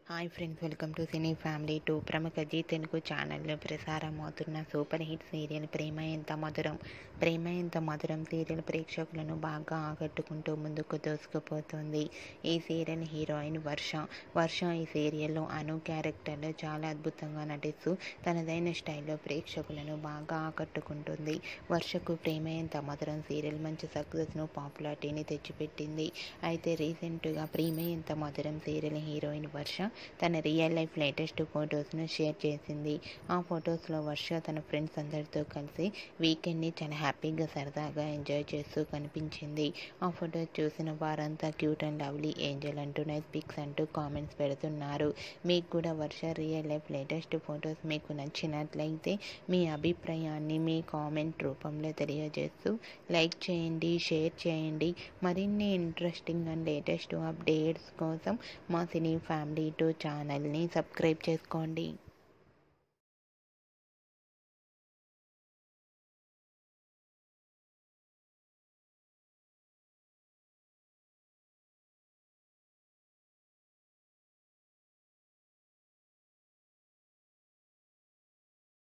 hi friends welcome to cine family to ప్రముఖ Zee Telugu ఛానల్లో ప్రసారం అవుతున్న సూపర్ హిట్ సీరియల్ ప్రేమ ఎంత మధురం ప్రేమ ఎంత మధురం సీరియల్ ప్రేక్షకులను బాగా ఆకట్టుకుంటూ ముందుకు దూసుకుపోతుంది ఈ సీరియల్ హీరోయిన్ వర్ష వర్ష ఈ సీరియల్లో అను క్యారెక్టర్లో చాలా అద్భుతంగా నటిస్తూ తనదైన స్టైల్లో ప్రేక్షకులను బాగా ఆకట్టుకుంటుంది వర్షకు ప్రేమ ఎంత మధురం సీరియల్ మంచి సక్సెస్ను పాపులారిటీని తెచ్చిపెట్టింది అయితే రీసెంట్గా ప్రేమ ఎంత మధురం సీరియల్ హీరోయిన్ వర్ష తన రియల్ లైఫ్ లేటెస్ట్ ఫొటోస్ను షేర్ చేసింది ఆ ఫొటోస్లో వర్ష తన ఫ్రెండ్స్ అందరితో కలిసి వీకెండ్ని చాలా హ్యాపీగా సరదాగా ఎంజాయ్ చేస్తూ కనిపించింది ఆ ఫొటోస్ చూసిన వారంతా క్యూట్ అండ్ లవ్లీ ఏంజల్ అంటూ నైస్ పిక్స్ అంటూ కామెంట్స్ పెడుతున్నారు మీకు కూడా Varsha real life latest photos మీకు నచ్చినట్లయితే మీ అభిప్రాయాన్ని మీ కామెంట్ రూపంలో తెలియజేస్తూ లైక్ చేయండి షేర్ చేయండి మరిన్ని ఇంట్రెస్టింగ్ అండ్ లేటెస్ట్ అప్డేట్స్ కోసం మా సినీ ఫ్యామిలీ టూ ఛానల్ని సబ్స్క్రైబ్ చేసుకోండి